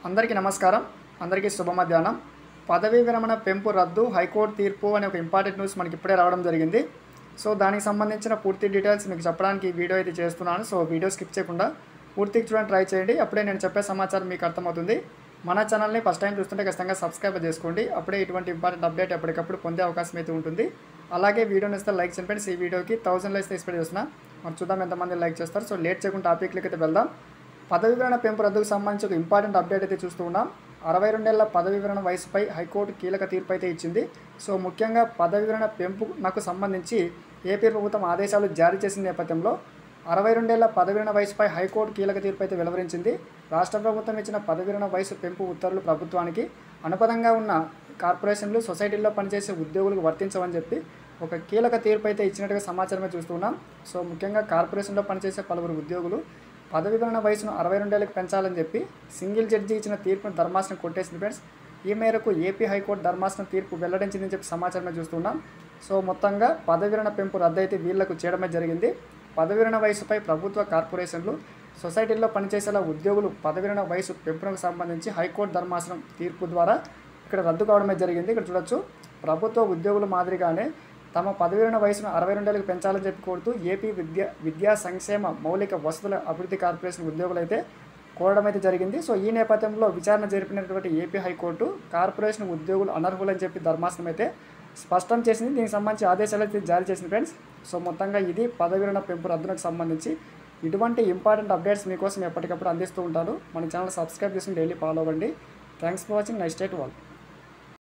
అందరికీ నమస్కారం అందరికీ శుభ మధ్యాహ్నం పదవీ విరమణ పెంపు రద్దు హైకోర్టు తీర్పు అనే ఒక ఇంపార్టెంట్ న్యూస్ మనకి ఇప్పుడే రావడం జరిగింది సో దానికి సంబంధించిన పూర్తి డీటెయిల్స్ మీకు చెప్పడానికి ఈ వీడియో అయితే చేస్తున్నాను సో వీడియో స్కిప్ చేయకుండా పూర్తిగా చూడండి ట్రై చేయండి అప్పుడే నేను చెప్పే సమాచారం మీకు అర్థమవుతుంది మన ఛానల్ని ఫస్ట్ టైం చూస్తుంటే ఖచ్చితంగా సబ్స్క్రైబ్ చేసుకోండి అప్పుడే ఇటువంటి ఇంపార్టెంట్ అప్డేట్ ఎప్పటికప్పుడు పొందే అవకాశం అయితే ఉంటుంది అలాగే వీడియోని ఇస్తే లైక్ చేయండి ఫ్రెండ్స్ ఈ వీడియోకి థౌసండ్ లైక్స్ ఎక్స్పెక్ట్ చేస్తున్నా మరి చూద్దాం ఎంతమంది లైక్ చేస్తారు సో లేట్ చేయకుండా టాపిక్లకి అయితే వెళ్దాం పదవి విరమణ పెంపు రద్దుకు సంబంధించి ఒక ఇంపార్టెంట్ అప్డేట్ అయితే చూస్తూ ఉన్నాం అరవై రెండేళ్ల పదవి విరమణ వయసుపై హైకోర్టు కీలక తీర్పు అయితే ఇచ్చింది సో ముఖ్యంగా పదవి విరమణ పెంపు నాకు సంబంధించి ఏపీ ప్రభుత్వం ఆదేశాలు జారీ చేసిన నేపథ్యంలో అరవై రెండేళ్ల పదవి విరమణ వయసుపై హైకోర్టు కీలక తీర్పు అయితే వెలువరించింది రాష్ట్ర ప్రభుత్వం ఇచ్చిన పదవి విరమణ వయసు పెంపు ఉత్తర్వులు ప్రభుత్వానికి అనుపదంగా ఉన్న కార్పొరేషన్లు సొసైటీల్లో పనిచేసే ఉద్యోగులకు వర్తించవని చెప్పి ఒక కీలక తీర్పు అయితే ఇచ్చినట్టుగా సమాచారమే చూస్తున్నాం సో ముఖ్యంగా కార్పొరేషన్లో పనిచేసే పలువురు ఉద్యోగులు పదవి విరమణ వయసును అరవై రెండేళ్ళకి పెంచాలని చెప్పి సింగిల్ జడ్జి ఇచ్చిన తీర్పును ధర్మాసనం కొట్టేసింది ఫ్రెండ్స్ ఈ మేరకు ఏపీ హైకోర్టు ధర్మాసనం తీర్పు వెల్లడించిందని చెప్పి సమాచారమే చూస్తున్నాం సో మొత్తంగా పదవి విరమణ పెంపు రద్దయితే వీళ్లకు చేయడమే జరిగింది పదవి విరమణ వయసుపై ప్రభుత్వ కార్పొరేషన్లు సొసైటీల్లో పనిచేసేలా ఉద్యోగులు పదవి విరమణ వయసు పెంపునకు సంబంధించి హైకోర్టు ధర్మాసనం తీర్పు ద్వారా ఇక్కడ రద్దు కావడమే జరిగింది ఇక్కడ చూడొచ్చు ప్రభుత్వ ఉద్యోగుల మాదిరిగానే తమ పదవి విరమణ వయసును అరవై రెండేళ్ళకి పెంచాలని చెప్పి కోరుతూ ఏపీ విద్యా విద్యా సంక్షేమ మౌలిక వసతుల అభివృద్ధి కార్పొరేషన్ ఉద్యోగులు అయితే కోరడం అయితే జరిగింది సో ఈ నేపథ్యంలో విచారణ జరిపినటువంటి ఏపీ హైకోర్టు కార్పొరేషన్ ఉద్యోగులు అనర్హులని చెప్పి ధర్మాసనం అయితే స్పష్టం చేసింది దీనికి సంబంధించి ఆదేశాలు అయితే జారీ చేసింది ఫ్రెండ్స్ సో మొత్తంగా ఇది పదవి విరమణ పెంపు రద్దునకు సంబంధించి ఇటువంటి ఇంపార్టెంట్ అప్డేట్స్ మీకోసం ఎప్పటికప్పుడు అందిస్తూ ఉంటాను మన ఛానల్ సబ్స్క్రైబ్ చేసుకుని డైలీ ఫాలో అవ్వండి thanks for watching next date వాళ్ళు